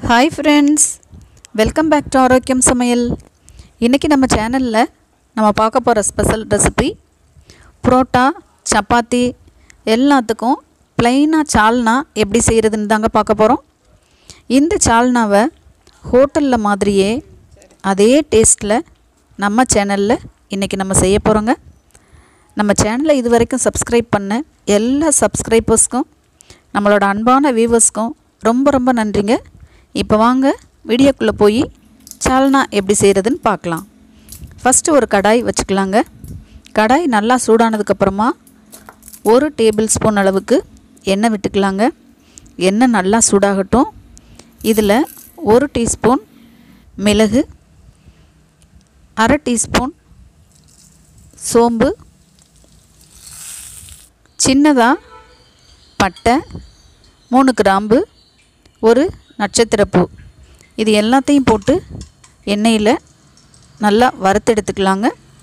hi friends welcome back to ஆரோக்கியம் சமையல் இன்றைக்கி நம்ம சேனலில் நம்ம பார்க்க போகிற ஸ்பெஷல் ரெசிபி புரோட்டா சப்பாத்தி எல்லாத்துக்கும் ப்ளைனாக சால்னா எப்படி செய்கிறதுன்னு தாங்க பார்க்க போகிறோம் இந்த சால்னாவை ஹோட்டலில் மாதிரியே அதே டேஸ்ட்டில் நம்ம சேனலில் இன்றைக்கி நம்ம செய்ய போகிறோங்க நம்ம சேனலை இது வரைக்கும் சப்ஸ்கிரைப் பண்ண எல்லா சப்ஸ்கிரைபர்ஸ்க்கும் நம்மளோட அன்பான வியூவர்ஸ்க்கும் ரொம்ப ரொம்ப நன்றிங்க இப்போ வாங்க வீடியோக்குள்ளே போய் சால்னா எப்படி செய்கிறதுன்னு பார்க்கலாம் ஃபஸ்ட்டு ஒரு கடாய் வச்சுக்கலாங்க கடாய் நல்லா சூடானதுக்கப்புறமா ஒரு டேபிள் ஸ்பூன் அளவுக்கு எண்ணெய் விட்டுக்கலாங்க எண்ணெய் நல்லா சூடாகட்டும் இதில் ஒரு டீஸ்பூன் மிளகு அரை டீஸ்பூன் சோம்பு சின்னதாக பட்டை மூணு கிராம்பு ஒரு நட்சத்திரப்பூ இது எல்லாத்தையும் போட்டு எண்ணெயில் நல்லா வறுத்தெடுத்துக்கலாங்க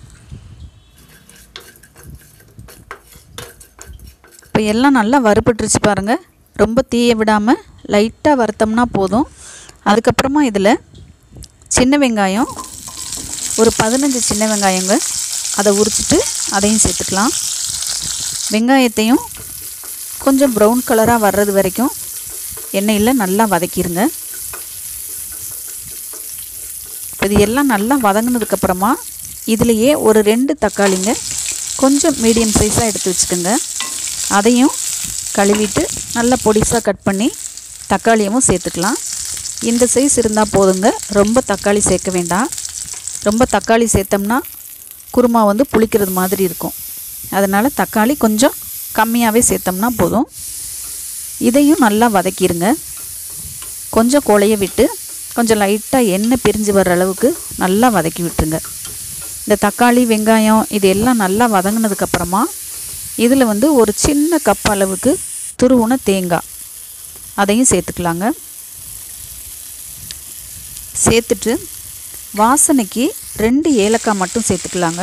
இப்போ எல்லாம் நல்லா வறுபட்டுருச்சு பாருங்கள் ரொம்ப தீய விடாமல் லைட்டாக வறுத்தோம்னா போதும் அதுக்கப்புறமா இதில் சின்ன வெங்காயம் ஒரு பதினஞ்சு சின்ன வெங்காயங்க அதை உரிச்சிட்டு அதையும் சேர்த்துக்கலாம் வெங்காயத்தையும் கொஞ்சம் ப்ரௌன் கலராக வர்றது வரைக்கும் எண்ணெயில் நல்லா வதக்கிடுங்க இது எல்லாம் நல்லா வதங்கினதுக்கப்புறமா இதுலேயே ஒரு ரெண்டு தக்காளிங்க கொஞ்சம் மீடியம் சைஸாக எடுத்து வச்சுக்கோங்க அதையும் கழுவிட்டு நல்லா பொடிசாக கட் பண்ணி தக்காளியவும் சேர்த்துக்கலாம் இந்த சைஸ் இருந்தால் போதுங்க ரொம்ப தக்காளி சேர்க்க வேண்டாம் ரொம்ப தக்காளி சேர்த்தோம்னா குருமா வந்து புளிக்கிறது மாதிரி இருக்கும் அதனால் தக்காளி கொஞ்சம் கம்மியாகவே சேர்த்தோம்னா போதும் இதையும் நல்லா வதக்கிடுங்க கொஞ்சம் குழைய விட்டு கொஞ்சம் லைட்டாக எண்ணெய் பிரிஞ்சு வர்ற அளவுக்கு நல்லா வதக்கி விட்டுருங்க இந்த தக்காளி வெங்காயம் இது எல்லாம் நல்லா வதங்கினதுக்கப்புறமா இதில் வந்து ஒரு சின்ன கப் அளவுக்கு துருவுன தேங்காய் அதையும் சேர்த்துக்கலாங்க சேர்த்துட்டு வாசனைக்கு ரெண்டு ஏலக்காய் மட்டும் சேர்த்துக்கலாங்க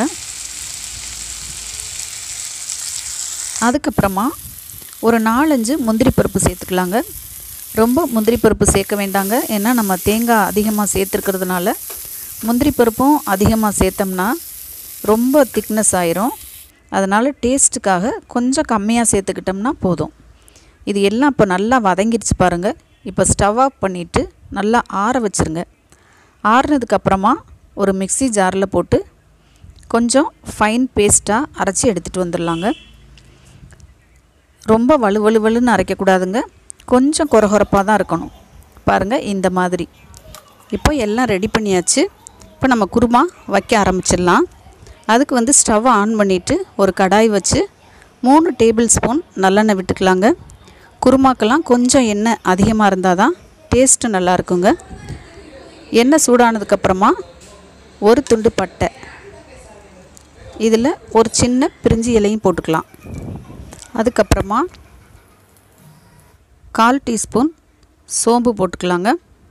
அதுக்கப்புறமா ஒரு நாலஞ்சு முந்திரி பருப்பு சேர்த்துக்கலாங்க ரொம்ப முந்திரி பருப்பு சேர்க்க வேண்டாங்க ஏன்னா நம்ம தேங்காய் அதிகமாக சேர்த்துருக்கிறதுனால முந்திரி பருப்பும் அதிகமாக சேர்த்தோம்னா ரொம்ப திக்னஸ் ஆயிரும் அதனால் டேஸ்ட்டுக்காக கொஞ்சம் கம்மியாக சேர்த்துக்கிட்டோம்னா போதும் இது எல்லாம் இப்போ நல்லா வதங்கிடுச்சு பாருங்கள் இப்போ ஸ்டவ் ஆஃப் பண்ணிவிட்டு நல்லா ஆற வச்சுருங்க ஆறுனதுக்கப்புறமா ஒரு மிக்சி ஜாரில் போட்டு கொஞ்சம் ஃபைன் பேஸ்ட்டாக அரைச்சி எடுத்துகிட்டு வந்துடலாங்க ரொம்ப வலு வலுவலுன்னு அரைக்கக்கூடாதுங்க கொஞ்சம் குறகுறப்பாக தான் இருக்கணும் பாருங்கள் இந்த மாதிரி இப்போ எல்லாம் ரெடி பண்ணியாச்சு இப்போ நம்ம குருமா வைக்க ஆரம்பிச்சிடலாம் அதுக்கு வந்து ஸ்டவ் ஆன் பண்ணிவிட்டு ஒரு கடாய் வச்சு மூணு டேபிள் ஸ்பூன் நல்லெண்ணெய் விட்டுக்கலாங்க குருமாக்கெல்லாம் கொஞ்சம் எண்ணெய் அதிகமாக இருந்தால் தான் டேஸ்ட்டு நல்லா இருக்குங்க எண்ணெய் சூடானதுக்கப்புறமா ஒரு துண்டு பட்டை இதில் ஒரு சின்ன பிரிஞ்சி இலையும் போட்டுக்கலாம் அதுக்கப்புறமா கால் டீஸ்பூன் சோம்பு போட்டுக்கலாங்க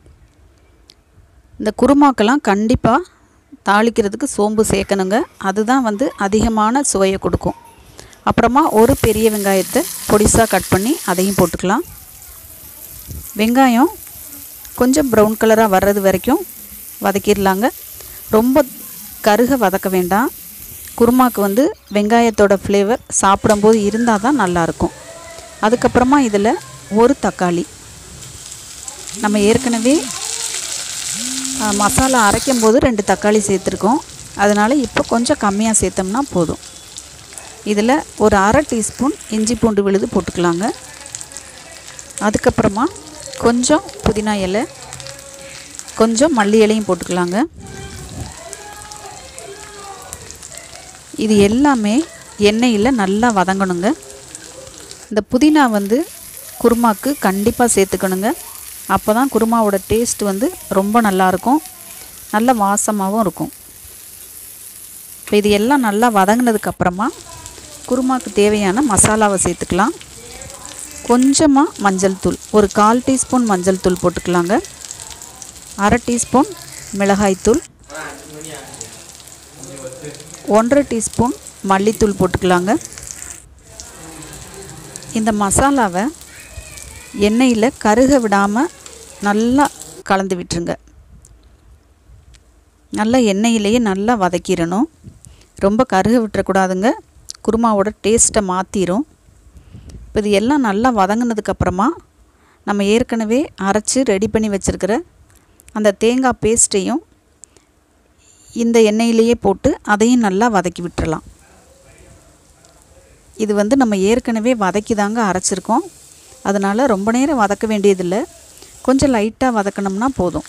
இந்த குருமாக்கெல்லாம் கண்டிப்பாக தாளிக்கிறதுக்கு சோம்பு சேர்க்கணுங்க அதுதான் வந்து அதிகமான சுவையை கொடுக்கும் அப்புறமா ஒரு பெரிய வெங்காயத்தை பொடிசாக கட் பண்ணி அதையும் போட்டுக்கலாம் வெங்காயம் கொஞ்சம் ப்ரௌன் கலராக வர்றது வரைக்கும் வதக்கிடலாங்க ரொம்ப கருக வதக்க வேண்டாம் குருமாக்கு வந்து வெங்காயத்தோட ஃப்ளேவர் சாப்பிடும்போது இருந்தால் தான் நல்லாயிருக்கும் அதுக்கப்புறமா இதில் ஒரு தக்காளி நம்ம ஏற்கனவே மசாலா அரைக்கும் போது ரெண்டு தக்காளி சேர்த்துருக்கோம் அதனால் இப்போ கொஞ்சம் கம்மியாக சேர்த்தோம்னா போதும் இதில் ஒரு அரை டீஸ்பூன் இஞ்சி பூண்டு விழுது போட்டுக்கலாங்க அதுக்கப்புறமா கொஞ்சம் புதினா இலை கொஞ்சம் மல்லி இலையும் போட்டுக்கலாங்க இது எல்லாமே எண்ணெயில் நல்லா வதங்கணுங்க இந்த புதினா வந்து குருமாக்கு கண்டிப்பாக சேர்த்துக்கணுங்க அப்போ தான் குருமாவோட டேஸ்ட் வந்து ரொம்ப நல்லாயிருக்கும் நல்ல வாசமாகவும் இருக்கும் இப்போ இது எல்லாம் நல்லா வதங்கினதுக்கப்புறமா குருமாக்கு தேவையான மசாலாவை சேர்த்துக்கலாம் கொஞ்சமாக மஞ்சள் தூள் ஒரு கால் டீஸ்பூன் மஞ்சள் தூள் போட்டுக்கலாங்க அரை டீஸ்பூன் மிளகாய்த்தூள் ஒன்றரை டீஸ்பூன் மல்லித்தூள் போட்டுக்கலாங்க இந்த மசாலாவை எண்ணெயில் கருக விடாமல் நல்லா கலந்து விட்டுருங்க நல்லா எண்ணெயிலேயே நல்லா வதக்கிடணும் ரொம்ப கருக விட்டுறக்கூடாதுங்க குருமாவோட டேஸ்ட்டை மாற்றிடும் இப்போ இது எல்லாம் நல்லா வதங்கினதுக்கப்புறமா நம்ம ஏற்கனவே அரைச்சி ரெடி பண்ணி வச்சுருக்கிற அந்த தேங்காய் பேஸ்ட்டையும் இந்த எண்ணெயிலேயே போட்டு அதையும் நல்லா வதக்கி விட்டுறலாம் இது வந்து நம்ம ஏற்கனவே வதக்கி தாங்க அரைச்சிருக்கோம் அதனால் ரொம்ப நேரம் வதக்க வேண்டியதில்லை கொஞ்சம் லைட்டாக வதக்கினோம்னா போதும்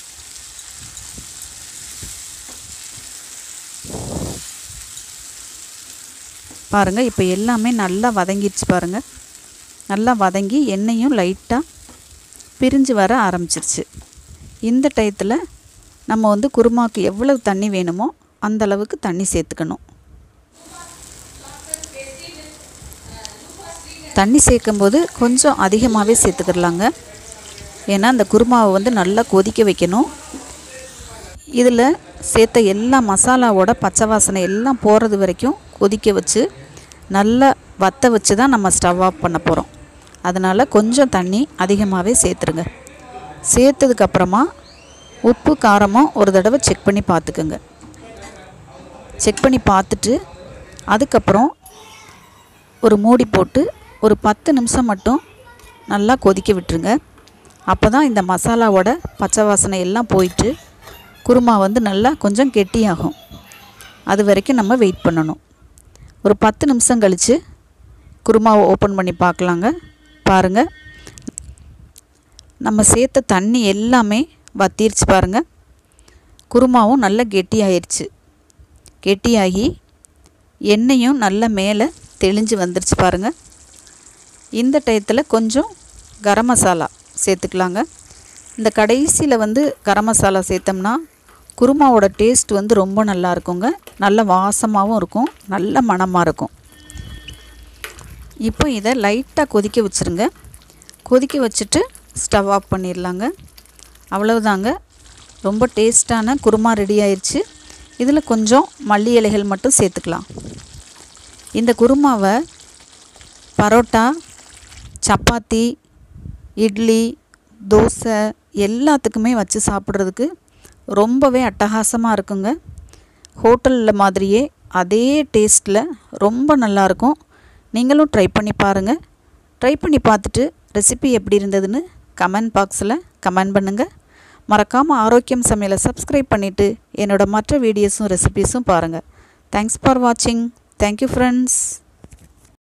பாருங்கள் இப்போ எல்லாமே நல்லா வதங்கிடுச்சு பாருங்கள் நல்லா வதங்கி எண்ணெயும் லைட்டாக பிரிஞ்சு வர ஆரம்பிச்சிருச்சு இந்த டயத்தில் நம்ம வந்து குருமாவுக்கு எவ்வளவு தண்ணி வேணுமோ அந்த அளவுக்கு தண்ணி சேர்த்துக்கணும் தண்ணி சேர்க்கும்போது கொஞ்சம் அதிகமாகவே சேர்த்துக்கிடலாங்க ஏன்னா அந்த குருமாவை வந்து நல்லா கொதிக்க வைக்கணும் இதில் சேர்த்த எல்லா மசாலாவோட பச்சை வாசனை எல்லாம் போகிறது வரைக்கும் கொதிக்க வச்சு நல்லா வத்த வச்சு தான் நம்ம ஸ்டவ் ஆஃப் பண்ண போகிறோம் அதனால் கொஞ்சம் தண்ணி அதிகமாகவே சேர்த்துருங்க சேர்த்ததுக்கப்புறமா உப்பு காரமும் ஒரு தடவை செக் பண்ணி பார்த்துக்குங்க செக் பண்ணி பார்த்துட்டு அதுக்கப்புறம் ஒரு மூடி போட்டு ஒரு பத்து நிமிஷம் மட்டும் நல்லா கொதிக்க விட்டுருங்க அப்போ தான் இந்த மசாலாவோட பச்சை வாசனை எல்லாம் போயிட்டு குருமா வந்து நல்லா கொஞ்சம் கெட்டியாகும் அது வரைக்கும் நம்ம வெயிட் பண்ணணும் ஒரு பத்து நிமிஷம் கழித்து குருமாவை ஓப்பன் பண்ணி பார்க்கலாங்க பாருங்கள் நம்ம சேர்த்த தண்ணி எல்லாமே வத்திருச்சு பாருங்கள் குருமாவும் நல்லா கெட்டியாயிருச்சு கெட்டியாகி எண்ணெயும் நல்லா மேலே தெளிஞ்சு வந்துருச்சு பாருங்கள் இந்த டயத்தில் கொஞ்சம் கரம் மசாலா சேர்த்துக்கலாங்க இந்த கடைசியில் வந்து கரம் மசாலா சேர்த்தோம்னா குருமாவோட டேஸ்ட் வந்து ரொம்ப நல்லா இருக்குங்க நல்ல வாசமாகவும் இருக்கும் நல்ல மணமாக இருக்கும் இப்போ இதை லைட்டாக கொதிக்க வச்சுருங்க கொதிக்க வச்சுட்டு ஸ்டவ் ஆஃப் பண்ணிடலாங்க அவ்வளவுதாங்க ரொம்ப டேஸ்ட்டான குருமா ரெடி ஆயிடுச்சு இதில் கொஞ்சம் மல்லி இலைகள் மட்டும் சேர்த்துக்கலாம் இந்த குருமாவை பரோட்டா சப்பாத்தி இட்லி தோசை எல்லாத்துக்குமே வச்சு சாப்பிட்றதுக்கு ரொம்பவே அட்டகாசமாக இருக்குங்க ஹோட்டலில் மாதிரியே அதே டேஸ்ட்டில் ரொம்ப நல்லாயிருக்கும் நீங்களும் ட்ரை பண்ணி பாருங்கள் ட்ரை பண்ணி பார்த்துட்டு ரெசிபி எப்படி இருந்ததுன்னு கமெண்ட் பாக்ஸில் கமெண்ட் பண்ணுங்கள் மறக்காமல் ஆரோக்கியம் சமையலை சப்ஸ்கிரைப் பண்ணிவிட்டு என்னோடய மற்ற வீடியோஸும் ரெசிபீஸும் பாருங்கள் தேங்க்ஸ் ஃபார் வாட்சிங் தேங்க்யூ ஃப்ரெண்ட்ஸ்